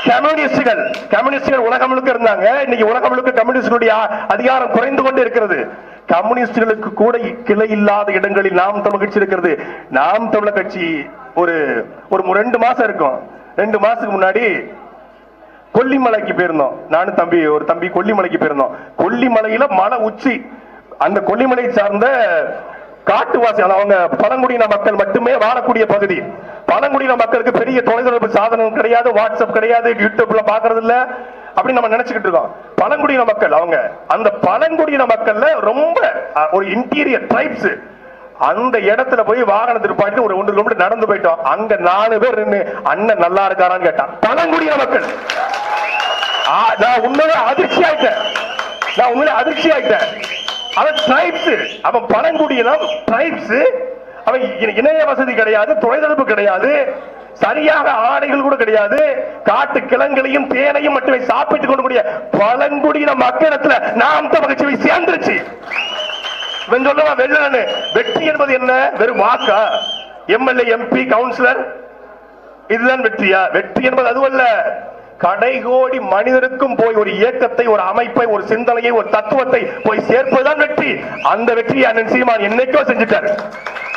கம்யூனிஸ்டுகள் கம்யூனிஸ்டுகள் உலகம் முழுக்க இருந்தாங்க இன்னைக்கு உலகம் முழுக்க கம்யூனிஸ்டுடைய அதிகாரம் குறைந்து கொண்டு இருக்கிறது கம்யூனிஸ்டுகளுக்கு கூட கிளை இல்லாத இடங்களில் நாம் தமிழ் கட்சி இருக்கிறது நாம் தமிழர் கட்சி ஒரு ஒரு மு- ரெண்டு மாசம் இருக்கும் ரெண்டு மாசத்துக்கு முன்னாடி கொல்லிமலைக்கு போயிருந்தோம் நானும் தம்பி ஒரு தம்பி கொல்லிமலைக்கு போயிருந்தோம் கொல்லிமலையில மலை உச்சி அந்த கொல்லிமலை சார்ந்த காட்டுவாசி அதாவது அவங்க பழங்குடியின மக்கள் மட்டுமே வாழக்கூடிய பகுதி பழங்குடியின மக்களுக்கு பெரிய தொலைத்தொடர்பு சாதனம் கிடையாது வாட்ஸ்அப் கிடையாது யூடியூப்ல பாக்குறது இல்ல அப்படி நம்ம நினைச்சுக்கிட்டு இருக்கோம் பழங்குடியின மக்கள் அவங்க அந்த பழங்குடியின மக்கள்ல ரொம்ப அஹ், ஒரு இன்டீரியர் ட்ரைப்ஸ் அந்த இடத்துல போய் வாகனத்தை நிப்பாட்டிட்டு ஒரு ஒன்று கிலோமீட்டர் நடந்து போயிட்டோம் அங்க நாலு பேர் நின்னு அண்ணன் நல்லா இருக்காரான்னு கேட்டான் பழங்குடியின மக்கள் ஆ, நான் உண்மையிலே அதிர்ச்சி ஆயிட்டேன் நான் உண்மையிலே அதிர்ச்சி ஆயிட்டேன் அவன் ட்ரைப்ஸ் அவன் பழங்குடியினம் ட்ரைப்ஸ் அவன் இ- இணைய வசதி கிடையாது தொலைத்தொடர்பு கிடையாது சரியாக ஆடைகள் கூட கிடையாது காட்டு கிழங்குகளையும் தேனையும் மட்டுமே சாப்பிட்டுக் கொள்ளக்கூடிய பழங்குடியின மக்களிடத்துல நாம் தமிழ்ச்சி சேர்ந்துருச்சு இவன் சொல்லுவான் வெள்ளனு வெற்றி என்பது என்ன வெறும் வாக்கா எம்எல்ஏ எம்பி கவுன்சிலர் இதுதான் வெற்றியா வெற்றி என்பது அதுவல்ல கடைகோடி மனிதருக்கும் போய் ஒரு இயக்கத்தை ஒரு அமைப்பை ஒரு சிந்தனையை ஒரு தத்துவத்தை போய் சேர்ப்பதுதான் வெற்றி அந்த வெற்றியை அண்ணன் சீமான் என்னைக்கோ செஞ்சுட்டாரு